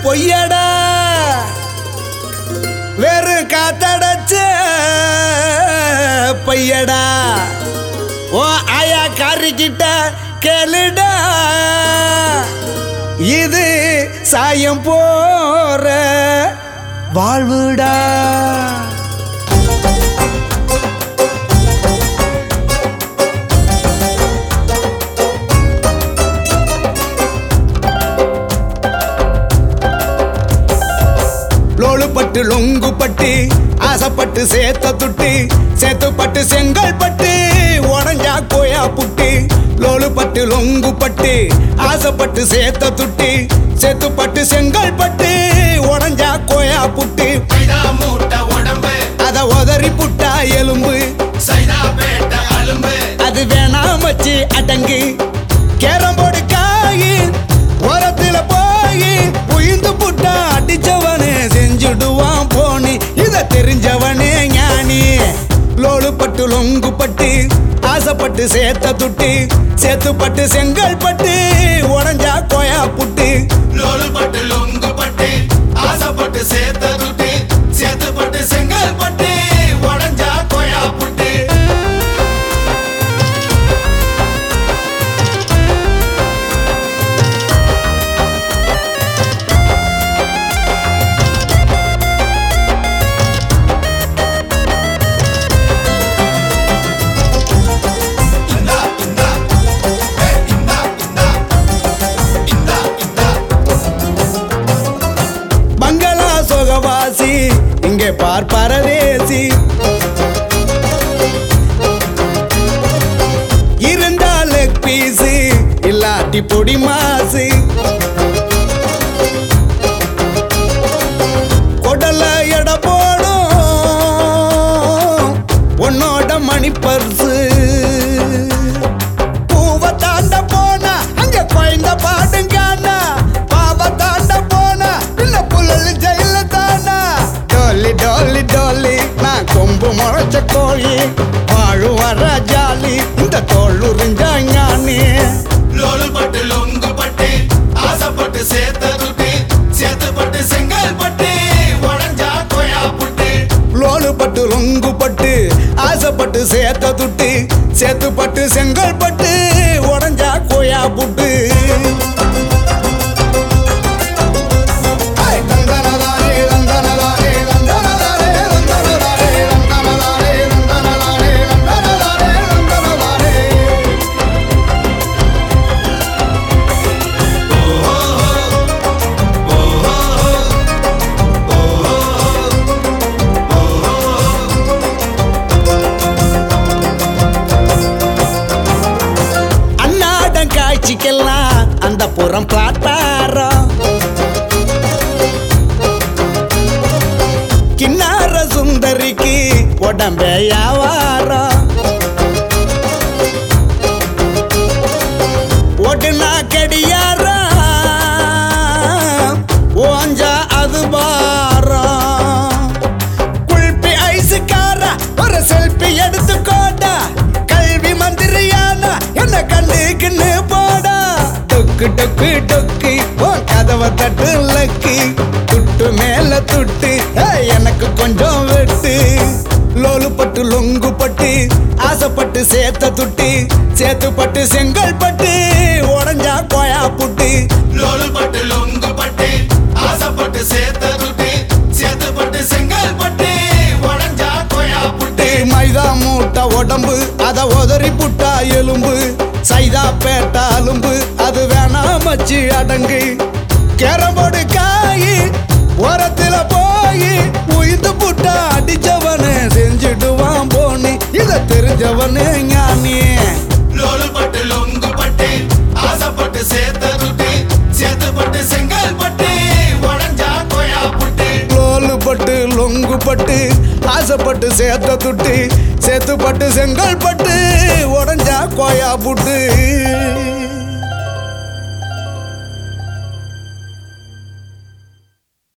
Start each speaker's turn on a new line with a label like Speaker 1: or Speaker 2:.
Speaker 1: பொய்யடா வெறும் காத்தடைச்ச பையடா ஓ ஆயா காரிக்கிட்ட கேளுடா இது சாயம் போற வாழ்வுடா லோலுப்பட்டு லொங்குப்பட்டு ஆசைப்பட்டு சேத்த துட்டு சேத்துப்பட்டு செங்கல் பட்டு உடஞ்சா கோயா புட்டு லோலுப்பட்டு லொங்குப்பட்டு ஆசைப்பட்டு சேத்த துட்டு சேத்துப்பட்டு செங்கல் பட்டு உடஞ்சா கோயா புட்டு
Speaker 2: சைதா மூட்ட உடம்பு
Speaker 1: அத உதறி புட்டா எலும்பு
Speaker 2: சைதா பேட்ட அலும்பு
Speaker 1: அது வேணாம் வச்சு அடங்கு கேரம்போர்டு காயி ஓரத்துல போய் உயிந்து புட்டா அடிச்சவனே செஞ்சுடுவான் போனி இத தெரிஞ்சவனே ஞானி லோடு பட்டு லொங்கு பட்டு ஆசைப்பட்டு சேத்த துட்டு சேத்து பட்டு செங்கல் பட்டு உடஞ்சா கோயா புட்டு
Speaker 2: லோலு பட்டு லொங்கு பட்டு ஆசைப்பட்டு சேர்த்த துட்டு சேர்த்து பட்டு செங்கல் பட்டு உடஞ்சா கொயா புட்டு இந்தா இந்தா ஏ இந்தா இந்தா இந்தா இந்தா
Speaker 1: பங்களா சொகவாசி இங்கே பார் பரதேசி இருந்தா லெக் பீஸு இல்லாட்டி பொடி மாசு கொடல எட போடும் உன்னோட மணி பர்சு பூவை தாண்ட போனா அங்க குழந்த பாடுங்கானா பாவ தாண்ட போனா இல்ல புல்லல் ஜெயில தானா டோலி டோலி டோலி நான் கொம்பு முளைச்ச கோழி வாழு வர ஜாலி இந்த தோல் உறிஞ்சா ஞானி
Speaker 2: லோலு பட்டு லொங்கு பட்டு ஆசைப்பட்டு சேர்த்த துட்டு சேர்த்து பட்டு செங்கல் பட்டு உடஞ்சா கொயா புட்டு
Speaker 1: லோலு பட்டு லொங்கு பட்டு ஆசைப்பட்டு சேத்த துட்டு சேத்து பட்டு செங்கல் பட்டு உடஞ்சா கோயா புட்டு ஐ, தந்தனதானே, தந்தனதானே, தந்தனதானே, தந்தனதானே, தந்தனதானே, தந்தனதானே, தந்தனதானே, தந்தனதானே. அன்னாடம் காய்ச்சிக்கலாம் அந்த புறம் பிளாட்டாரம் கிண்ணார சுந்தரிக்கு உடம்பே வியாபாரம் ஒட்டுனா கடியாரம் ஓஞ்சா அது பாரம் குல்பி ஐசுக்காரா ஒரு செல்ஃபி எடுத்துக்கோடா கல்வி மந்திரியானா என்ன கண்ணுக்குன்னு போடா டொக்கு டொக்கு டொக்கு ஓ கதவை தட்டு லக்கு துட்டு மேல துட்டு ஏய், எனக்கு கொஞ்சம் வெட்டு லோலு பட்டு லொங்கு பட்டு ஆசைப்பட்டு சேத்த துட்டு சேத்து பட்டு செங்கல் பட்டு உடஞ்சா கோயா புட்டு
Speaker 2: லோலு பட்டு லொங்கு பட்டு ஆசைப்பட்டு சேர்த்த துட்டு சேர்த்து பட்டு செங்கல் பட்டு உடஞ்சா கொயா புட்டு
Speaker 1: புட்டு மைதா மூட்டை உடம்பு அத உதறி புட்டா எலும்பு சைதா பேட்டா அலும்பு அது வேணாம் மச்சி அடங்கு கேரம்போர்டு காயி ஓரத்துல போய் உயிந்து புட்டா அடிச்சவனே செஞ்சிடுவான் போனி இத தெரிஞ்சவனே ஞானி
Speaker 2: லோலு பட்டு லொங்கு பட்டு ஆசைப்பட்டு சேர்த்த துட்டு சேர்த்து பட்டு செங்கல் பட்டு உடஞ்சா கொயா புட்டு
Speaker 1: லோலு பட்டு லொங்கு பட்டு ஆசைப்பட்டு சேத்த துட்டு சேத்து பட்டு செங்கல் பட்டு உடஞ்சா கோயா புட்டு